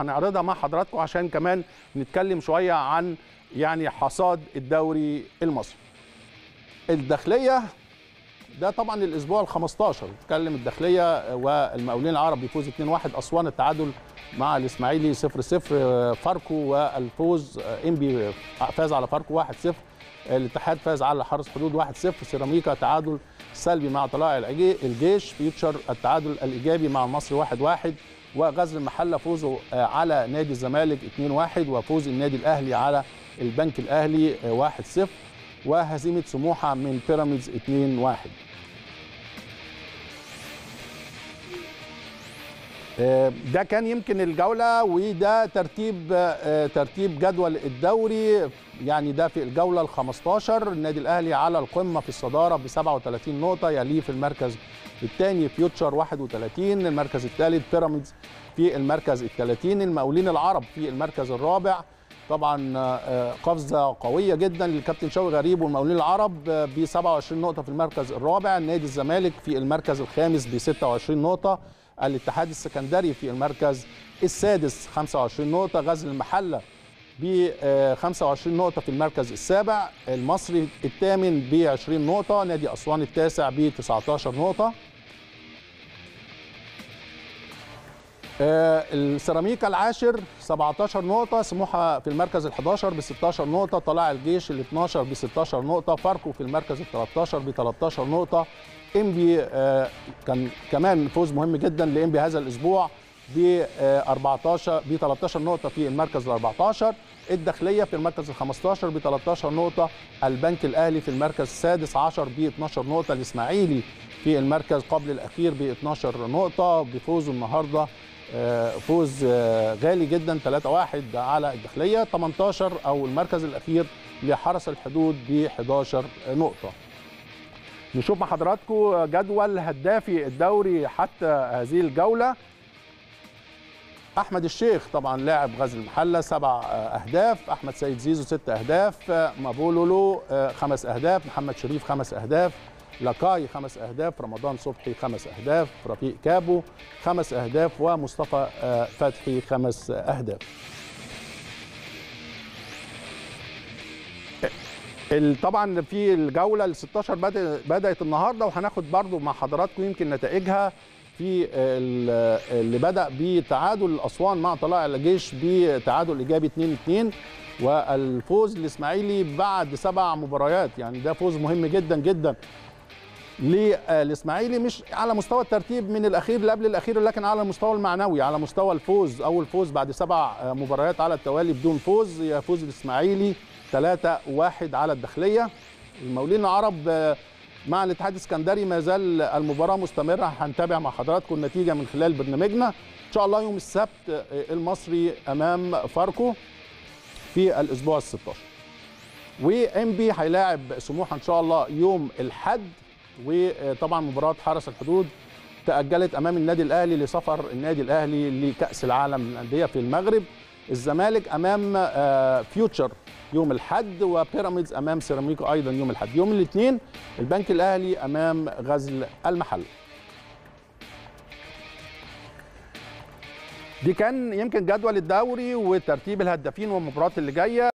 هنعرضها مع حضراتكم عشان كمان نتكلم شويه عن يعني حصاد الدوري المصري الداخليه ده طبعا الاسبوع ال 15 بتكلم الداخليه والمقاولين العرب بيفوز 2-1 اسوان التعادل مع الاسماعيلي 0-0 فاركو والفوز انبي فاز على فاركو 1-0 الاتحاد فاز على حرس حدود 1-0 سيراميكا تعادل سلبي مع طلائع الجيش فيوتشر التعادل الايجابي مع المصري 1-1 وغزل المحله فوزه على نادي الزمالك 2-1 وفوز النادي الاهلي على البنك الاهلي 1-0 وهزيمه سموحه من بيراميدز 2-1 ده كان يمكن الجوله وده ترتيب ترتيب جدول الدوري يعني ده في الجوله ال 15 النادي الاهلي على القمه في الصداره ب 37 نقطه يليه في المركز الثاني فيوتشر 31 المركز الثالث بيراميدز في المركز ال 30 المقاولين العرب في المركز الرابع طبعا قفزه قويه جدا للكابتن شوقي غريب والمقاولين العرب ب 27 نقطه في المركز الرابع نادي الزمالك في المركز الخامس ب 26 نقطه الاتحاد السكندري في المركز السادس 25 نقطه غزل المحله ب 25 نقطه في المركز السابع المصري الثامن ب 20 نقطه نادي اسوان التاسع ب 19 نقطه السيراميكا العاشر 17 نقطة، سموحة في المركز ال 11 ب 16 نقطة، طلائع الجيش ال 12 ب 16 نقطة، فاركو في المركز ال 13 ب 13 نقطة، انبي كان كمان فوز مهم جدا لانبي هذا الاسبوع ب 14 ب 13 نقطة في المركز ال 14 الداخلية في المركز ال 15 ب 13 نقطة البنك الأهلي في المركز السادس عشر ب 12 نقطة الإسماعيلي في المركز قبل الأخير ب 12 نقطة بفوزه النهارده فوز غالي جدا 3-1 على الداخليه 18 او المركز الاخير لحرس الحدود ب 11 نقطه. نشوف مع حضراتكم جدول هدافي الدوري حتى هذه الجوله. احمد الشيخ طبعا لاعب غزل المحله سبع اهداف، احمد سيد زيزو ست اهداف، مابولولو خمس اهداف، محمد شريف خمس اهداف، لاكاي خمس اهداف رمضان صبحي خمس اهداف رفيق كابو خمس اهداف ومصطفى فتحي خمس اهداف طبعا في الجوله ال 16 بدات النهارده وهناخد برضو مع حضراتكم يمكن نتائجها في اللي بدا بتعادل اسوان مع طلائع الجيش بتعادل ايجابي 2 2 والفوز الاسماعيلي بعد سبع مباريات يعني ده فوز مهم جدا جدا للاسماعيلي مش على مستوى الترتيب من الاخير اللي قبل الاخير لكن على المستوى المعنوي على مستوى الفوز اول فوز بعد سبع مباريات على التوالي بدون فوز يفوز الاسماعيلي 3-1 على الداخليه المقاولين العرب مع الاتحاد السكندري ما زال المباراه مستمره هنتابع مع حضراتكم النتيجه من خلال برنامجنا ان شاء الله يوم السبت المصري امام فاركو في الاسبوع ال 16 وام بي هيلاعب سموحه ان شاء الله يوم الاحد وطبعا مباراه حرس الحدود تاجلت امام النادي الاهلي لسفر النادي الاهلي لكاس العالم للانديه في المغرب الزمالك امام فيوتشر يوم الاحد وبيراميدز امام سيراميكا ايضا يوم الاحد يوم الاثنين البنك الاهلي امام غزل المحل دي كان يمكن جدول الدوري وترتيب الهدافين والمباريات اللي جايه